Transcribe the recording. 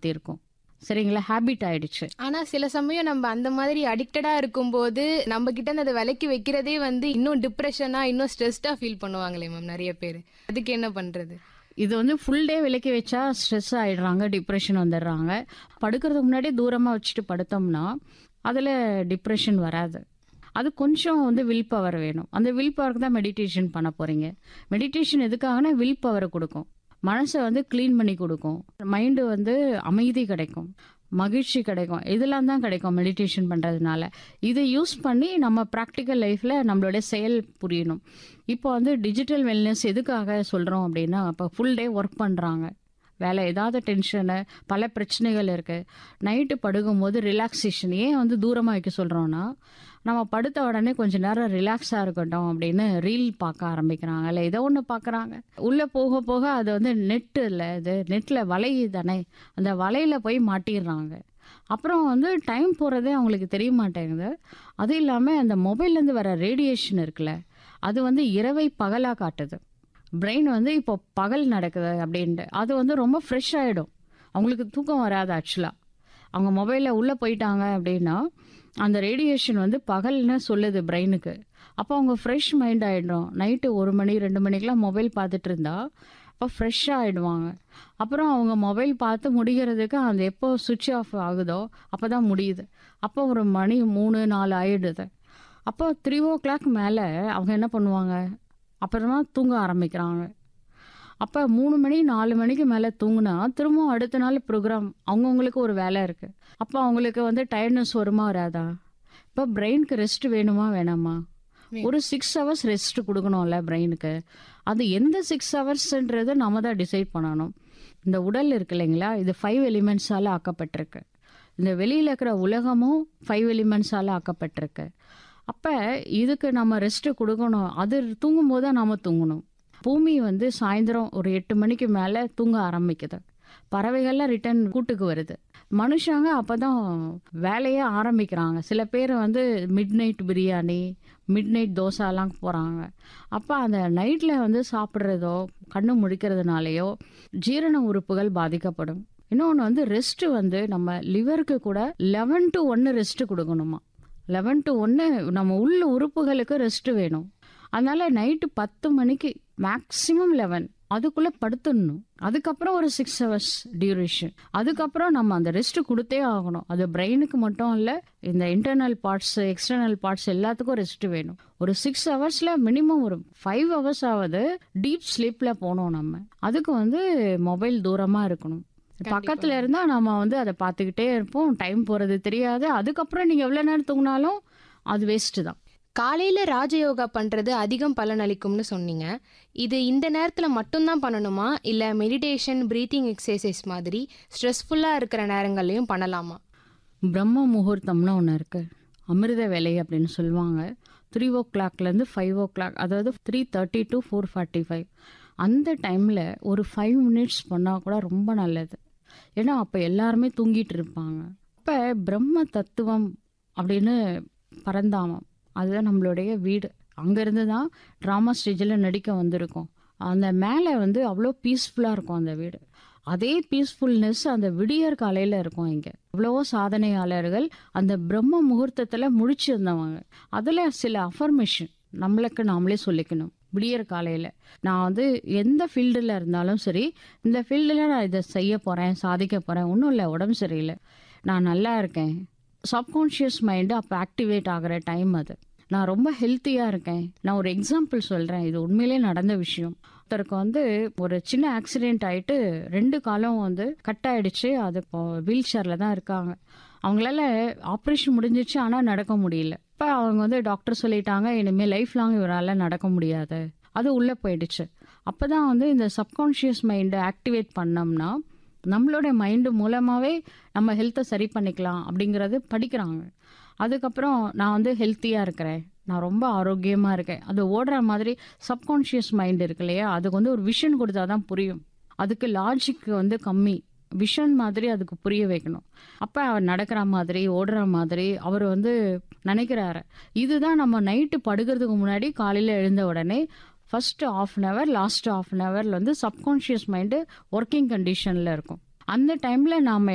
மாற்றிருக்கோம் சரிங்களா ஹேபிட் ஆயிடுச்சு ஆனா சில சமயம் நம்ம அந்த மாதிரி அடிக்டடா இருக்கும்போது நம்ம கிட்ட இருந்து அதை விலக்கி வைக்கிறதே வந்து இன்னும் டிப்ரெஷனா இன்னும் ஸ்ட்ரெஸ்டா ஃபீல் பண்ணுவாங்களே மேம் நிறைய பேர் அதுக்கு என்ன பண்றது இது வந்து ஃபுல் டே விலக்கி வச்சா ஸ்ட்ரெஸ் ஆயிடுறாங்க டிப்ரெஷன் வந்துடுறாங்க படுக்கிறதுக்கு முன்னாடி தூரமாக வச்சுட்டு படுத்தோம்னா அதில் டிப்ரெஷன் வராது அது கொஞ்சம் வந்து வில் பவர் வேணும் அந்த வில் பவருக்கு தான் மெடிடேஷன் பண்ண போகிறீங்க மெடிடேஷன் எதுக்காகனா வில் பவரை கொடுக்கும் மனசை வந்து க்ளீன் பண்ணி கொடுக்கும் மைண்டு வந்து அமைதி கிடைக்கும் மகிழ்ச்சி கிடைக்கும் இதெல்லாம் தான் கிடைக்கும் மெடிடேஷன் பண்ணுறதுனால இதை யூஸ் பண்ணி நம்ம ப்ராக்டிக்கல் லைஃப்பில் நம்மளுடைய செயல் புரியணும் இப்போ வந்து டிஜிட்டல் வெல்னஸ் எதுக்காக சொல்கிறோம் அப்படின்னா இப்போ ஃபுல் டே ஒர்க் பண்ணுறாங்க வேலை ஏதாவது டென்ஷனு பல பிரச்சனைகள் இருக்குது நைட்டு படுக்கும்போது ரிலாக்ஸேஷன் ஏன் வந்து தூரமாக வைக்க சொல்கிறோன்னா நம்ம படுத்த உடனே கொஞ்ச நேரம் ரிலாக்ஸாக இருக்கட்டும் அப்படின்னு ரீல் பார்க்க ஆரம்பிக்கிறாங்க இல்லை ஏதோ ஒன்று பார்க்குறாங்க உள்ளே போக போக அது வந்து நெட்டு இல்லை இது நெட்டில் வலை தானே அந்த வலையில் போய் மாட்டிடுறாங்க அப்புறம் வந்து டைம் போகிறதே அவங்களுக்கு தெரிய மாட்டேங்குது அதுவும் இல்லாமல் அந்த மொபைல்லேருந்து வர ரேடியேஷன் இருக்குல்ல அது வந்து இரவை பகலாக காட்டுது பிரெயின் வந்து இப்போ பகல் நடக்குது அப்படின்ட்டு அது வந்து ரொம்ப ஃப்ரெஷ் ஆகிடும் அவங்களுக்கு தூக்கம் வராது ஆக்சுவலாக அவங்க மொபைலில் உள்ளே போயிட்டாங்க அப்படின்னா அந்த ரேடியேஷன் வந்து பகல்னு சொல்லுது பிரெயினுக்கு அப்போ அவங்க ஃப்ரெஷ் மைண்ட் ஆகிடும் நைட்டு ஒரு மணி ரெண்டு மணிக்கெலாம் மொபைல் பார்த்துட்டு இருந்தா அப்போ ஃப்ரெஷ்ஷாக ஆகிடுவாங்க அப்புறம் அவங்க மொபைல் பார்த்து முடிகிறதுக்கு அந்த எப்போ சுவிட்ச் ஆஃப் ஆகுதோ அப்போ தான் முடியுது அப்போ ஒரு மணி மூணு நாலு ஆயிடுது அப்போ த்ரீ ஓ கிளாக் மேலே அவங்க என்ன பண்ணுவாங்க அப்புறமா தூங்க ஆரம்பிக்கிறாங்க அப்போ மூணு மணி நாலு மணிக்கு மேலே தூங்குனா திரும்பவும் அடுத்த நாள் ப்ரோக்ராம் அவங்கவுங்களுக்கு ஒரு வேலை இருக்குது அப்போ அவங்களுக்கு வந்து டயர்ட்னஸ் வருமா வராதா இப்போ பிரெயினுக்கு ரெஸ்ட் வேணுமா வேணாமா ஒரு சிக்ஸ் ஹவர்ஸ் ரெஸ்ட் கொடுக்கணும்ல பிரெயினுக்கு அது எந்த சிக்ஸ் ஹவர்ஸ்ன்றது நம்ம தான் டிசைட் பண்ணணும் இந்த உடல் இருக்கு இல்லைங்களா இது ஃபைவ் எலிமெண்ட்ஸால் ஆக்கப்பட்டிருக்கு இந்த வெளியில் இருக்கிற உலகமும் ஃபைவ் எலிமெண்ட்ஸால் ஆக்கப்பட்டிருக்கு அப்போ இதுக்கு நம்ம ரெஸ்ட்டு கொடுக்கணும் அது தூங்கும்போது தான் நாம் தூங்கணும் பூமி வந்து சாயந்தரம் ஒரு எட்டு மணிக்கு மேலே தூங்க ஆரம்பிக்குது பறவைகள்லாம் ரிட்டர்ன் கூட்டுக்கு வருது மனுஷங்க அப்போ தான் வேலையே ஆரம்பிக்கிறாங்க சில பேர் வந்து midnight biryani midnight தோசாலாம் போகிறாங்க அப்போ அந்த நைட்டில் வந்து சாப்பிட்றதோ கண்ணு முழிக்கிறதுனாலையோ ஜீரண உறுப்புகள் பாதிக்கப்படும் இன்னொன்று வந்து ரெஸ்ட்டு வந்து நம்ம லிவருக்கு கூட லெவன் டு ஒன்று ரெஸ்ட்டு கொடுக்கணுமா லெவன் டு ஒன்று நம்ம உள்ள உறுப்புகளுக்கு ரெஸ்ட் வேணும் அதனால நைட்டு பத்து மணிக்கு மேக்ஸிமம் லெவன் அதுக்குள்ளே படுத்துடணும் அதுக்கப்புறம் ஒரு சிக்ஸ் ஹவர்ஸ் டியூரேஷன் அதுக்கப்புறம் நம்ம அந்த ரெஸ்ட் கொடுத்தே ஆகணும் அது பிரெயினுக்கு மட்டும் இல்லை இந்த இன்டர்னல் பார்ட்ஸ் எக்ஸ்டர்னல் பார்ட்ஸ் எல்லாத்துக்கும் ரெஸ்ட் வேணும் ஒரு சிக்ஸ் ஹவர்ஸில் மினிமம் ஒரு ஃபைவ் ஹவர்ஸ் ஆகுது டீப் ஸ்லீப்பில் போகணும் நம்ம அதுக்கு வந்து மொபைல் தூரமாக இருக்கணும் பக்கத்துல இருந்தா நம்ம வந்து அதை பார்த்துக்கிட்டே இருப்போம் டைம் போறது தெரியாது அதுக்கப்புறம் நீங்க எவ்வளவு நேரம் தூங்கினாலும் அது வேஸ்ட் தான் காலையில ராஜயோகா பண்றது அதிகம் பலன் அளிக்கும்னு சொன்னீங்க இது இந்த நேரத்துல மட்டும்தான் பண்ணணுமா இல்ல மெடிடேஷன் பிரீத்திங் எக்ஸசைஸ் மாதிரி ஸ்ட்ரெஸ்ஃபுல்லா இருக்கிற நேரங்கள்லயும் பண்ணலாமா பிரம்ம முகூர்த்தம்னு ஒன்று இருக்கு அமிர்த வேலை அப்படின்னு சொல்லுவாங்க த்ரீ ஓ கிளாக்லேருந்து ஃபைவ் ஓ கிளாக் அதாவது three thirty to four forty five அந்த டைமில் ஒரு ஃபைவ் மினிட்ஸ் பண்ணால் கூட ரொம்ப நல்லது ஏன்னா அப்போ எல்லாருமே தூங்கிட்டு இருப்பாங்க அப்போ பிரம்ம தத்துவம் அப்படின்னு பரந்தாமம் அதுதான் நம்மளுடைய வீடு அங்கேருந்து தான் ட்ராமா ஸ்டேஜில் நடிக்க வந்திருக்கோம் அந்த மேலே வந்து அவ்வளோ பீஸ்ஃபுல்லாக இருக்கும் அந்த வீடு அதே பீஸ்ஃபுல்னஸ் அந்த விடியற் காலையில் இருக்கும் இங்கே எவ்வளவோ சாதனையாளர்கள் அந்த பிரம்ம முகூர்த்தத்தில் முடிச்சிருந்தவங்க அதில் சில அஃபர்மேஷன் நம்மளுக்கு நாமளே சொல்லிக்கணும் விடியற் காலையில் நான் வந்து எந்த ஃபீல்டில் இருந்தாலும் சரி இந்த ஃபீல்டில் நான் இதை செய்ய போகிறேன் சாதிக்க போகிறேன் ஒன்றும் இல்லை உடம்பு சரியில்லை நான் நல்லா இருக்கேன் சப்கான்ஷியஸ் மைண்டு அப்போ ஆக்டிவேட் ஆகிற டைம் அது நான் ரொம்ப ஹெல்த்தியாக இருக்கேன் நான் ஒரு எக்ஸாம்பிள் சொல்கிறேன் இது உண்மையிலே நடந்த விஷயம் ஒருத்தருக்கு வந்து ஒரு சின்ன ஆக்சிடென்ட் ஆயிட்டு ரெண்டு காலம் வந்து கட் ஆயிடுச்சு அது இப்போ வீல் சேரில் தான் இருக்காங்க அவங்களால ஆப்ரேஷன் முடிஞ்சிச்சு ஆனால் நடக்க முடியல இப்போ அவங்க வந்து டாக்டர் சொல்லிட்டாங்க இனிமேல் லைஃப் லாங் இவரால் நடக்க முடியாது அது உள்ளே போயிடுச்சு அப்போ தான் வந்து இந்த சப்கான்ஷியஸ் மைண்டை ஆக்டிவேட் பண்ணோம்னா நம்மளோட மைண்டு மூலமாகவே நம்ம ஹெல்த்தை சரி பண்ணிக்கலாம் அப்படிங்கிறது படிக்கிறாங்க அதுக்கப்புறம் நான் வந்து ஹெல்த்தியாக இருக்கிறேன் நான் ரொம்ப ஆரோக்கியமாக இருக்கேன் அது ஓடுற மாதிரி சப்கான்ஷியஸ் மைண்ட் இருக்கு இல்லையா அதுக்கு வந்து ஒரு விஷன் கொடுத்தா தான் புரியும் அதுக்கு லாஜிக் வந்து கம்மி விஷன் மாதிரி அதுக்கு புரிய வைக்கணும் அப்போ அவர் நடக்கிற மாதிரி ஓடுற மாதிரி அவர் வந்து நினைக்கிறாரு இதுதான் நம்ம நைட்டு படுக்கிறதுக்கு முன்னாடி காலையில் எழுந்த உடனே first half an hour last half an ஹவரில் வந்து சப்கான்ஷியஸ் மைண்டு ஒர்க்கிங் கண்டிஷனில் இருக்கும் அந்த டைமில் நாம்